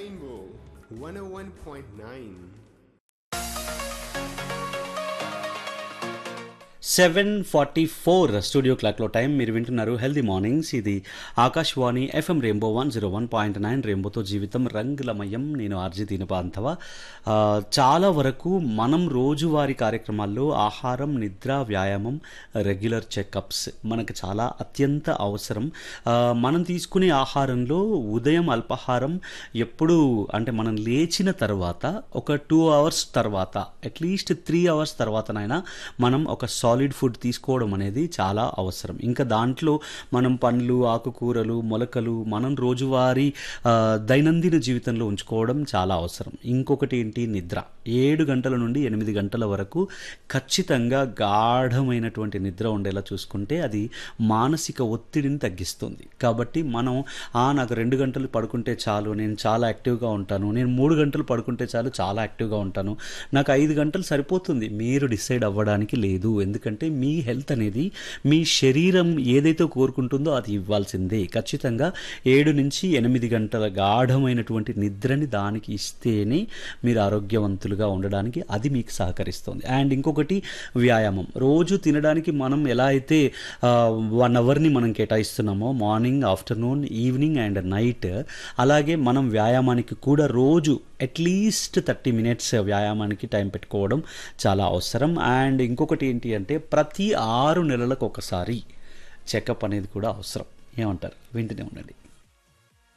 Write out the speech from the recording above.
Rainbow 101.9. Seven forty four studio క్లాక్లో time మీరు వింటున్నారు హెల్దీ మార్నింగ్స్ ఇది Akashvani FM Rainbow one zero one point nine రెయిన్బోతో జీవితం రంగులమయం నేను ఆర్జీ దీనపాంతవ ఆ, చాలా వరకు మనం రోజువారీ కార్యక్రమాల్లో ఆహారం నిద్ర వ్యాయామం రెగ్యులర్ చెకప్స్ మనకు చాలా అత్యంత అవసరం ఆ, మనం తీసుకునే ఆహారంలో ఉదయం అల్పాహారం ఎప్పుడు అంటే మనం లేచిన తర్వాత ఒక టూ అవర్స్ తర్వాత అట్లీస్ట్ త్రీ అవర్స్ తర్వాతనైనా మనం ఒక సాలిడ్ ఫుడ్ తీసుకోవడం అనేది చాలా అవసరం ఇంకా దాంట్లో మనం పండ్లు ఆకుకూరలు మొలకలు మనం రోజువారీ ఆ, దైనందిన జీవితంలో ఉంచుకోవడం చాలా అవసరం ఇంకొకటి ఏంటి నిద్ర ఏడు గంటల నుండి ఎనిమిది గంటల వరకు ఖచ్చితంగా గాఢమైనటువంటి నిద్ర ఉండేలా చూసుకుంటే అది మానసిక ఒత్తిడిని తగ్గిస్తుంది కాబట్టి మనం ఆ నాకు రెండు గంటలు పడుకుంటే చాలు నేను చాలా యాక్టివ్గా ఉంటాను నేను మూడు గంటలు పడుకుంటే చాలు చాలా యాక్టివ్గా ఉంటాను నాకు ఐదు గంటలు సరిపోతుంది మీరు డిసైడ్ అవ్వడానికి లేదు ఎందుకంటే మీ హెల్త్ అనేది మీ శరీరం ఏదైతే కోరుకుంటుందో అది ఇవ్వాల్సిందే ఖచ్చితంగా ఏడు నుంచి ఎనిమిది గంటల గాఢమైనటువంటి నిద్రని దానికి ఇస్తేనే మీరు ఆరోగ్యవంతులుగా ఉండడానికి అది మీకు సహకరిస్తుంది అండ్ ఇంకొకటి వ్యాయామం రోజు తినడానికి మనం ఎలా అయితే వన్ అవర్ని మనం కేటాయిస్తున్నామో morning afternoon evening and night అలాగే మనం వ్యాయామానికి కూడా రోజు అట్లీస్ట్ థర్టీ మినిట్స్ వ్యాయామానికి టైం పెట్టుకోవడం చాలా అవసరం అండ్ ఇంకొకటి ఏంటి అంటే ప్రతి ఆరు నెలలకు ఒకసారి చెకప్ అనేది కూడా అవసరం ఏమంటారు వింటూనే ఉండండి